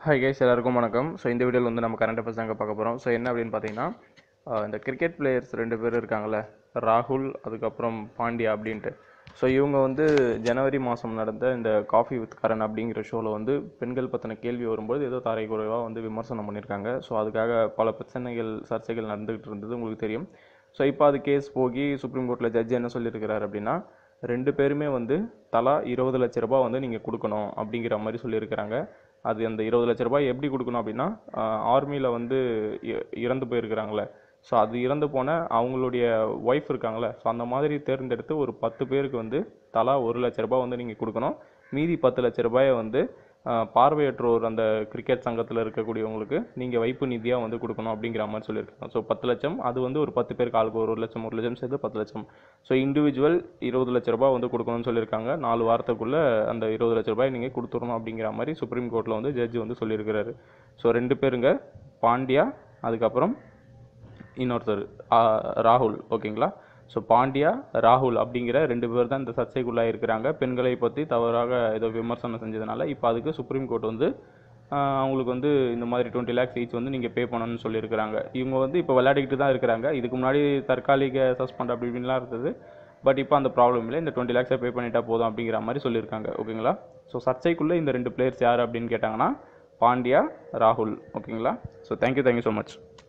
hi guys எல்லாருக்கும் வணக்கம் so இந்த வீடியோவில் வந்து நம்ம கரண்ட் அஃபேர்ஸ் தாங்க பார்க்க போகிறோம் ஸோ என்ன அப்படின்னு பார்த்தீங்கன்னா ஆஹ் இந்த கிரிக்கெட் பிளேயர்ஸ் ரெண்டு பேர் இருக்காங்கல்ல ராகுல் அதுக்கப்புறம் பாண்டியா அப்படின்ட்டு ஸோ இவங்க வந்து ஜனவரி மாதம் நடந்த இந்த காஃபி வித் கரண் அப்படிங்கிற ஷோவில் வந்து பெண்கள் பற்றின கேள்வி வரும்போது ஏதோ தாரை குறைவாக வந்து விமர்சனம் பண்ணியிருக்காங்க ஸோ அதுக்காக பல பிரச்சனைகள் சர்ச்சைகள் நடந்துகிட்டு இருந்தது உங்களுக்கு தெரியும் ஸோ இப்போ அது கேஸ் போகி சுப்ரீம் கோர்ட்டில் ஜட்ஜ் என்ன சொல்லியிருக்கிறார் அப்படின்னா ரெண்டு பேருமே வந்து தலா இருபது லட்ச ரூபாய் வந்து நீங்கள் கொடுக்கணும் அப்படிங்கிற மாதிரி சொல்லியிருக்கிறாங்க அது அந்த இருபது லட்ச ரூபாய் எப்படி கொடுக்கணும் அப்படின்னா ஆர்மியில் வந்து இ- இறந்து போயிருக்கிறாங்களே ஸோ அது இறந்து போன அவங்களுடைய ஒய்ஃப் இருக்காங்களே ஸோ அந்த மாதிரி தேர்ந்தெடுத்து ஒரு பத்து பேருக்கு வந்து தலா ஒரு லட்ச ரூபாய் வந்து நீங்கள் கொடுக்கணும் மீதி பத்து லட்ச ரூபாயை வந்து ஆஹ், பார்வையற்றோர் அந்த கிரிக்கெட் சங்கத்தில் இருக்கக்கூடியவங்களுக்கு நீங்கள் வைப்பு நிதியாக வந்து கொடுக்கணும் அப்படிங்கிற மாதிரி சொல்லியிருக்காங்க ஸோ பத்து லட்சம் அது வந்து ஒரு பத்து பேருக்கு ஆளுக்கு ஒரு ஒரு லட்சம் ஒரு லட்சம் சேர்த்து பத்து லட்சம் ஸோ இண்டிவிஜுவல் இருபது லட்ச ரூபாய் வந்து கொடுக்கணும்னு சொல்லியிருக்காங்க நாலு வாரத்துக்குள்ளே அந்த இருபது லட்ச ரூபாய் நீங்கள் கொடுத்துடணும் அப்படிங்கிற மாதிரி சுப்ரீம் கோர்ட்டில் வந்து ஜட்ஜ் வந்து சொல்லியிருக்கிறாரு ஸோ ரெண்டு பேருங்க பாண்டியா அதுக்கப்புறம் இன்னொருத்தர் ஆ, ராகுல் ஓகேங்களா ஸோ பாண்டியா ராகுல் அப்படிங்கிற ரெண்டு பேர் தான் இந்த சர்ச்சைக்குள்ளாக இருக்கிறாங்க பெண்களை பற்றி தவறாக ஏதோ விமர்சனம் செஞ்சதுனால இப்போ அதுக்கு சுப்ரீம் கோர்ட் வந்து ஆ, அவங்களுக்கு வந்து இந்த மாதிரி டுவெண்ட்டி லேக்ஸ் ஈச் வந்து நீங்கள் பே பண்ணணும்னு சொல்லியிருக்கிறாங்க இவங்க வந்து இப்போ விளையாடிக்கிட்டு தான் இருக்கிறாங்க இதுக்கு முன்னாடி தற்காலிக சஸ்பெண்ட் அப்படி இப்படின்லாம் இருந்தது பட் இப்போ அந்த ப்ராப்ளம் இல்லை இந்த டுவெண்ட்டி லேக்ஸை பே பண்ணிட்டா போதும் அப்படிங்கிற மாதிரி சொல்லியிருக்காங்க ஓகேங்களா ஸோ சர்ச்சைக்குள்ளே இந்த ரெண்டு பிளேயர்ஸ் யார் அப்படின்னு கேட்டாங்கன்னா பாண்டியா ராகுல் ஓகேங்களா so thank you thank you so much